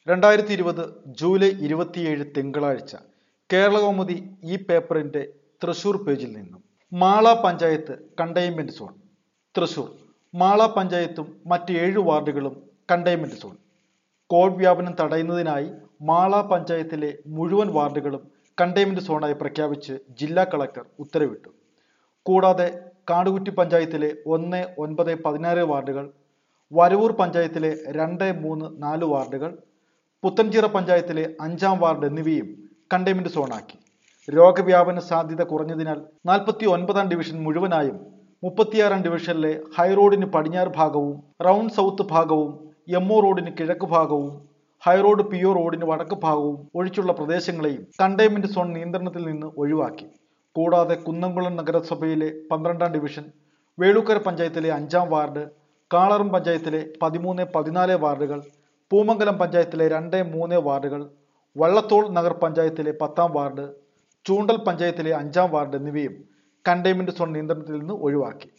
രണ്ടായിരത്തി ഇരുപത് ജൂലൈ ഇരുപത്തിയേഴ് തിങ്കളാഴ്ച കേരളകൗമുദി ഈ പേപ്പറിന്റെ തൃശൂർ പേജിൽ നിന്നും മാള പഞ്ചായത്ത് കണ്ടെയ്ൻമെന്റ് സോൺ തൃശൂർ മാള പഞ്ചായത്തും മറ്റ് ഏഴ് വാർഡുകളും കണ്ടെയ്ൻമെന്റ് സോൺ കോവിഡ് വ്യാപനം തടയുന്നതിനായി മാള പഞ്ചായത്തിലെ മുഴുവൻ വാർഡുകളും കണ്ടെയ്ൻമെന്റ് സോണായി പ്രഖ്യാപിച്ച് ജില്ലാ കളക്ടർ ഉത്തരവിട്ടു കൂടാതെ കാടുകുറ്റി പഞ്ചായത്തിലെ ഒന്ന് ഒൻപത് പതിനാറ് വാർഡുകൾ വരവൂർ പഞ്ചായത്തിലെ രണ്ട് മൂന്ന് നാല് വാർഡുകൾ പുത്തൻചിറ പഞ്ചായത്തിലെ അഞ്ചാം വാർഡ് എന്നിവയും കണ്ടെയ്ൻമെന്റ് സോണാക്കി രോഗവ്യാപന സാധ്യത കുറഞ്ഞതിനാൽ നാൽപ്പത്തി ഒൻപതാം ഡിവിഷൻ മുഴുവനായും മുപ്പത്തിയാറാം ഡിവിഷനിലെ ഹൈറോഡിന് പടിഞ്ഞാറ് ഭാഗവും റൗണ്ട് സൗത്ത് ഭാഗവും എം ഒ റോഡിന് കിഴക്ക് ഭാഗവും ഹൈറോഡ് പി ഒ റോഡിന് വടക്ക് ഭാഗവും ഒഴിച്ചുള്ള പ്രദേശങ്ങളെയും കണ്ടെയ്ൻമെന്റ് സോൺ നിയന്ത്രണത്തിൽ നിന്ന് ഒഴിവാക്കി കൂടാതെ കുന്നംകുളം നഗരസഭയിലെ പന്ത്രണ്ടാം ഡിവിഷൻ വേളൂക്കര പഞ്ചായത്തിലെ അഞ്ചാം വാർഡ് കാളറും പഞ്ചായത്തിലെ പതിമൂന്ന് പതിനാല് വാർഡുകൾ പൂമംഗലം പഞ്ചായത്തിലെ രണ്ട് മൂന്ന് വാർഡുകൾ വള്ളത്തോൾ നഗർ പഞ്ചായത്തിലെ പത്താം വാർഡ് ചൂണ്ടൽ പഞ്ചായത്തിലെ അഞ്ചാം വാർഡ് എന്നിവയും കണ്ടെയ്ൻമെന്റ് സോൺ നിയന്ത്രണത്തിൽ നിന്ന് ഒഴിവാക്കി